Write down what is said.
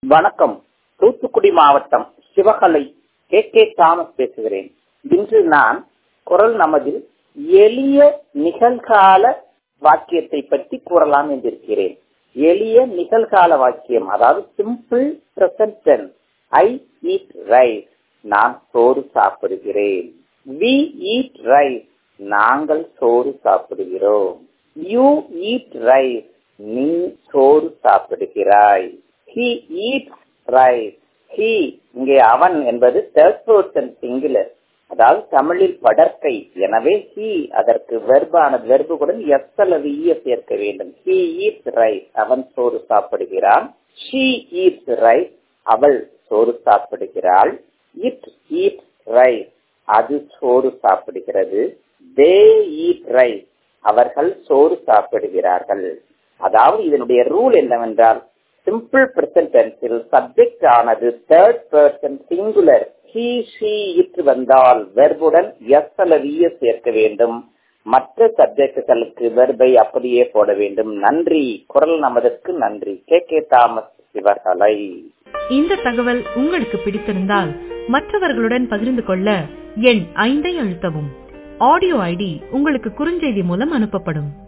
வணக்கம் தூத்துக்குடி மாவட்டம் Sivakalai K K Thomas பேசுகிறேன் இன்று நான் குரல் நமதில் எளிய நிகழ்கால வாக்கியத்தை பற்றி கூறலாம் என்றிருக்கிறேன் எளிய நிகழ்கால வாக்கியம் அதாவது simple present I eat rice நான் சோறு சாப்பிடுகிறேன் வி ஈட் ரைஸ் நாங்கள் சோறு சாப்பிடுகிறோம் யூ ஈட் ரைஸ் நீ சோறு சாப்பிடுகிறாய் ஹி ஈட் ரைஸ் ஹி இங்கே அவன் என்பது தேர்ட் பர்சன் சிங்குலர் அதாவது தமிழில் படற்கை எனவே ஹி அதற்கு வெர்பானது வெர்புடன் எஸ் அல்லது ஈய சேர்க்க வேண்டும் ஹி ஈட் ரைஸ் அவன் சோறு சாப்பிடுகிறான் ஷீ ஈட் ரைஸ் அவள் சோறு சாப்பிடுகிறாள் இட் ஈட் ரைஸ் அது சோறு சாப்பிடுகிறது தே ஈட் ரைஸ் அவர்கள் சோறு சாப்பிடுகிறார்கள் அதாவது இதனுடைய ரூல் என்னவென்றால் சிம்பிள் பிரசன்ட் டென்ஸில் சப்ஜெக்ட் ஆனது third person singular he she it வந்தால் வெர்புடன் எஸ் அல்லது இஎஸ் சேர்க்க வேண்டும் மற்ற சப்ஜெக்டுகளுக்கு வெர்பை அப்படியே போட வேண்டும் நன்றி குரல் நமதற்கு நன்றி கே கே தாமஸ் சிவகலை இந்த தகவல் உங்களுக்கு பிடித்திருந்தால் மற்றவர்களுடன் பகிர்ந்து கொள்ள எண் ஐந்தை அழுத்தவும் ஆடியோ ஐடி உங்களுக்கு குறுஞ்செய்தி மூலம் அனுப்பப்படும்